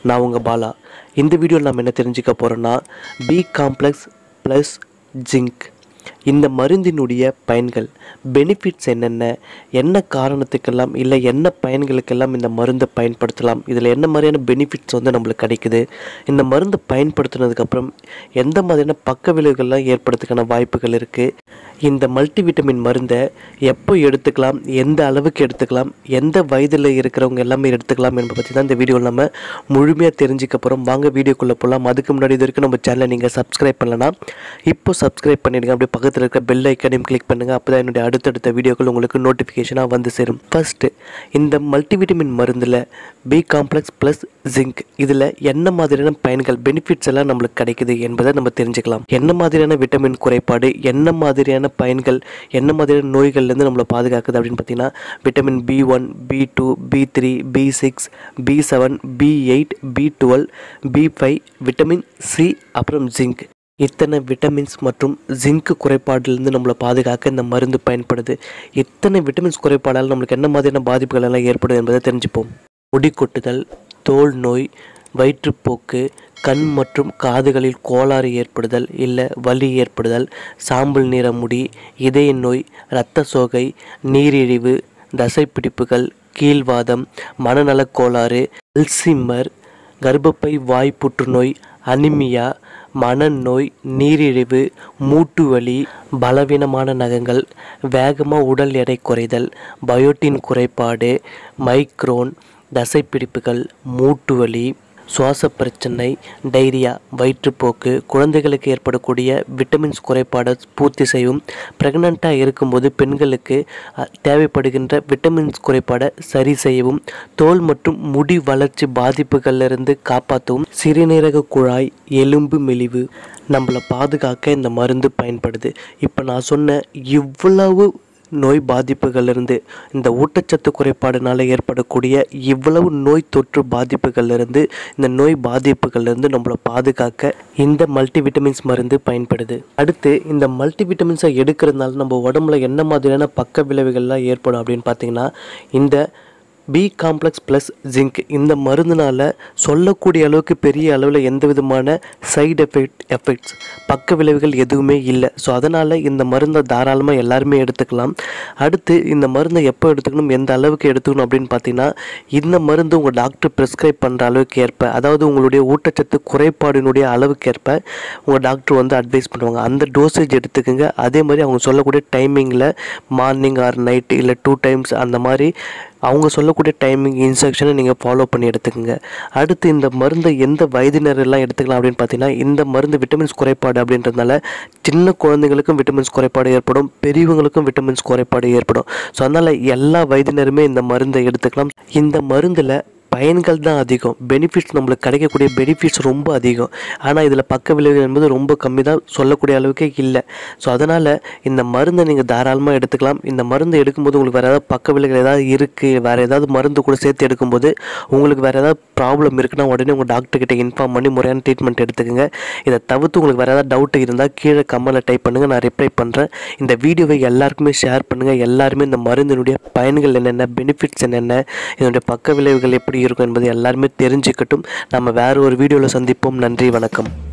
நான் உங்கள் பாலா இந்த வீடியோவில் நம்ம என்ன தெரிஞ்சுக்க போகிறோன்னா பி காம்ப்ளெக்ஸ் ப்ளஸ் ஜிங்க் இந்த மருந்தினுடைய பயன்கள் பெனிஃபிட்ஸ் என்னென்ன என்ன காரணத்துக்கெல்லாம் இல்லை என்ன பயன்களுக்கெல்லாம் இந்த மருந்தை பயன்படுத்தலாம் இதில் என்ன மாதிரியான பெனிஃபிட்ஸ் வந்து நம்மளுக்கு கிடைக்குது இந்த மருந்தை பயன்படுத்தினதுக்கப்புறம் எந்த மாதிரியான பக்க விளைவுகள்லாம் ஏற்படுறதுக்கான வாய்ப்புகள் இருக்குது இந்த மல்டிவிட்டமின் மருந்தை எப்போ எடுத்துக்கலாம் எந்த அளவுக்கு எடுத்துக்கலாம் எந்த வயதில் இருக்கிறவங்க எல்லாமே எடுத்துக்கலாம் என்பதை பற்றி தான் இந்த வீடியோவில் நம்ம முழுமையாக தெரிஞ்சுக்க போகிறோம் வாங்க வீடியோக்குள்ளே போகலாம் அதுக்கு முன்னாடி இது வரைக்கும் நம்ம சேனலை நீங்கள் சப்ஸ்கிரைப் பண்ணலனா இப்போ சப்ஸ்கிரைப் பண்ணிடுங்க அப்படியே பக்கத்தில் இருக்கிற பெல் ஐக்கனையும் கிளிக் பண்ணுங்கள் அப்போ தான் என்னுடைய அடுத்தடுத்த வீடியோக்கள் உங்களுக்கு நோட்டிஃபிகேஷனாக வந்து சேரும் ஃபர்ஸ்ட்டு இந்த மல்டிவிட்டமின் மருந்தில் பி காம்ப்ளெக்ஸ் ப்ளஸ் ஜிங்க் இதில் என்ன மாதிரியான பயன்கள் பெனிஃபிட்ஸ் எல்லாம் நம்மளுக்கு கிடைக்குது என்பதை நம்ம தெரிஞ்சுக்கலாம் என்ன மாதிரியான விட்டமின் குறைபாடு என்ன மாதிரியான பயன்கள் என்ன மாதிரியான நோய்கள்லேருந்து நம்மளை பாதுகாக்குது அப்படின்னு பார்த்தீங்கன்னா vitamin B one B two B three B six B seven B eight B twelve B five vitamin C அப்புறம் ஜிங்க் இத்தனை விட்டமின்ஸ் மற்றும் ஜிங்க் குறைபாடுலேருந்து நம்மளை பாதுகாக்க இந்த மருந்து பயன்படுது இத்தனை விட்டமின்ஸ் குறைபாடால் நம்மளுக்கு என்ன மாதிரியான பாதிப்புகள் எல்லாம் ஏற்படும் என்பதை தெரிஞ்சுப்போம் முடி கொட்டுதல் தோல் நோய் வயிற்றுப்போக்கு கண் மற்றும் காதுகளில் கோளாறு ஏற்படுதல் இல்லை வலி ஏற்படுதல் சாம்பல் நிற முடி இதய நோய் இரத்த சோகை நீரிழிவு தசைப்பிடிப்புகள் கீழ்வாதம் மனநலக் கோளாறு அல்சிம்மர் கர்ப்பப்பை வாய் புற்றுநோய் அனிமியா மனநோய் நீரிழிவு மூட்டு வலி பலவீனமான நகங்கள் வேகமாக உடல் எடை குறைதல் பயோட்டின் குறைபாடு மைக்ரோன் தசைப்பிடிப்புகள் மூட்டு வலி சுவாச பிரச்சனை டைரியா வயிற்றுப்போக்கு குழந்தைகளுக்கு ஏற்படக்கூடிய விட்டமின்ஸ் குறைபாடை பூர்த்தி செய்யும் ப்ரெக்னெண்ட்டாக இருக்கும்போது பெண்களுக்கு அ, தேவைப்படுகின்ற விட்டமின்ஸ் குறைபாடை சரி செய்யவும் தோல் மற்றும் முடி வளர்ச்சி பாதிப்புகளிலிருந்து காப்பாற்றவும் சிறுநீரக குழாய் எலும்பு மெலிவு நம்மளை பாதுகாக்க இந்த மருந்து பயன்படுது இப்போ நான் சொன்ன இவ்வளவு நோய் பாதிப்புகளிலிருந்து இந்த ஊட்டச்சத்து குறைபாடுனால ஏற்படக்கூடிய இவ்வளவு நோய் தொற்று பாதிப்புகளிலிருந்து இந்த நோய் பாதிப்புகளிலிருந்து நம்மளை பாதுகாக்க இந்த மல்டிவிட்டமின்ஸ் மருந்து பயன்படுது அடுத்து இந்த மல்டிவிட்டமின்ஸை எடுக்கிறதுனால நம்ம உடம்புல என்ன மாதிரியான பக்க விளைவுகள்லாம் ஏற்படும் அப்படின்னு பார்த்தீங்கன்னா இந்த பி காம்ப்ளெக்ஸ் ப்ளஸ் ஜிங்க் இந்த மருந்துனால சொல்லக்கூடிய அளவுக்கு பெரிய அளவில் எந்த விதமான சைடு எஃபெக்ட் எஃபெக்ட்ஸ் பக்க விளைவுகள் எதுவுமே இல்லை ஸோ அதனால் இந்த மருந்தை தாராளமாக எல்லாருமே எடுத்துக்கலாம் அடுத்து இந்த மருந்தை எப்போ எடுத்துக்கணும் எந்த அளவுக்கு எடுத்துக்கணும் அப்படின்னு பார்த்தீங்கன்னா இந்த மருந்து உங்கள் டாக்டர் ப்ரிஸ்கிரைப் பண்ணுற அளவுக்கு ஏற்ப அதாவது உங்களுடைய ஊட்டச்சத்து குறைபாடினுடைய அளவுக்கு ஏற்ப உங்கள் டாக்டர் வந்து அட்வைஸ் பண்ணுவாங்க அந்த டோசேஜ் எடுத்துக்கோங்க அதே மாதிரி அவங்க சொல்லக்கூடிய டைமிங்கில் மார்னிங் ஆர் நைட் இல்லை டூ டைம்ஸ் அந்த மாதிரி அவங்க சொல்லக்கூடிய டைமிங் இன்ஸ்ட்ரக்ஷனை நீங்கள் ஃபாலோ பண்ணி எடுத்துக்கோங்க அடுத்து இந்த மருந்தை எந்த வயதினரெல்லாம் எடுத்துக்கலாம் அப்படின்னு பார்த்தீங்கன்னா இந்த மருந்து விட்டமின்ஸ் குறைபாடு அப்படின்றதுனால சின்ன குழந்தைங்களுக்கும் விட்டமின்ஸ் குறைபாடு ஏற்படும் பெரியவங்களுக்கும் விட்டமின்ஸ் குறைபாடு ஏற்படும் ஸோ அதனால் எல்லா வயதினருமே இந்த மருந்தை எடுத்துக்கலாம் இந்த மருந்தில் பயன்கள் தான் அதிகம் பெனிஃபிட்ஸ் நம்மளுக்கு கிடைக்கக்கூடிய பெனிஃபிட்ஸ் ரொம்ப அதிகம் ஆனால் இதில் பக்க விளைவு என்பது ரொம்ப கம்மி தான் சொல்லக்கூடிய அளவுக்கே இல்லை ஸோ அதனால் இந்த மருந்தை நீங்கள் தாராளமாக எடுத்துக்கலாம் இந்த மருந்து எடுக்கும்போது உங்களுக்கு வேறு ஏதாவது பக்க விளைவுகள் ஏதாவது இருக்குது வேறு ஏதாவது மருந்து கூட சேர்த்து எடுக்கும்போது உங்களுக்கு வேறு ஏதாவது ப்ராப்ளம் இருக்குன்னா உடனே உங்கள் டாக்டர் கிட்ட இன்ஃபார்ம் பண்ணி முறையான ட்ரீட்மெண்ட் எடுத்துக்கோங்க இதை தவிர்த்து உங்களுக்கு வேறு ஏதாவது டவுட் இருந்தால் கீழே கம்மலில் டைப் பண்ணுங்கள் நான் ரிப்ளை பண்ணுறேன் இந்த வீடியோவை எல்லாருக்குமே ஷேர் பண்ணுங்கள் எல்லாருமே இந்த மருந்தினுடைய பயன்கள் என்னென்ன பெனிஃபிட்ஸ் என்னென்ன இதனுடைய பக்க விளைவுகள் எப்படி இருக்கும் என்பதை எல்லாருமே தெரிஞ்சுக்கட்டும் நம்ம வேறு ஒரு வீடியோவில் சந்திப்போம் நன்றி வணக்கம்